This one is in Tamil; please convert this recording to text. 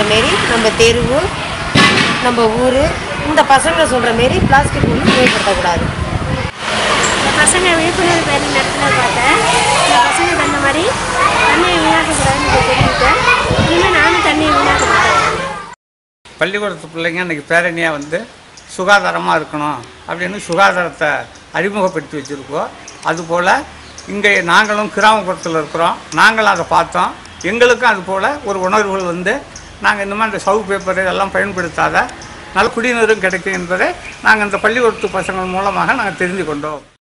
சொல்கிற மாரி நம்ம தெருவு நம்ம ஊர் இந்த பசங்க சொல்கிற மாரி பிளாஸ்டிக் வந்து உபயோகப்படுத்தக்கூடாது பசங்க விழிப்புணர்வு பேரணி நடத்தினது பார்த்தேன் இந்த பசங்க இந்த மாதிரி தண்ணியை வீணாக்கக்கூடாதுன்னு எனக்கு தெரிஞ்சுட்டேன் இனிமேல் நானும் தண்ணியை வீணாக்க மாட்டேன் பள்ளிக்கூடத்து பிள்ளைங்க இன்றைக்கி பேரணியாக வந்து சுகாதாரமாக இருக்கணும் அப்படின்னு சுகாதாரத்தை அறிமுகப்படுத்தி வச்சுருக்கோம் அதுபோல் இங்கே நாங்களும் கிராமப்புறத்தில் இருக்கிறோம் நாங்களும் அதை பார்த்தோம் எங்களுக்கும் அதுபோல் ஒரு உணர்வுகள் வந்து நாங்கள் இந்த மாதிரி இந்த சவு பேப்பர் இதெல்லாம் பயன்படுத்தாத நல்ல குடிநீரும் கிடைக்கும் என்பதை நாங்கள் இந்த பள்ளிக்கூடத்து பசங்கள் மூலமாக நாங்கள் தெரிந்து கொண்டோம்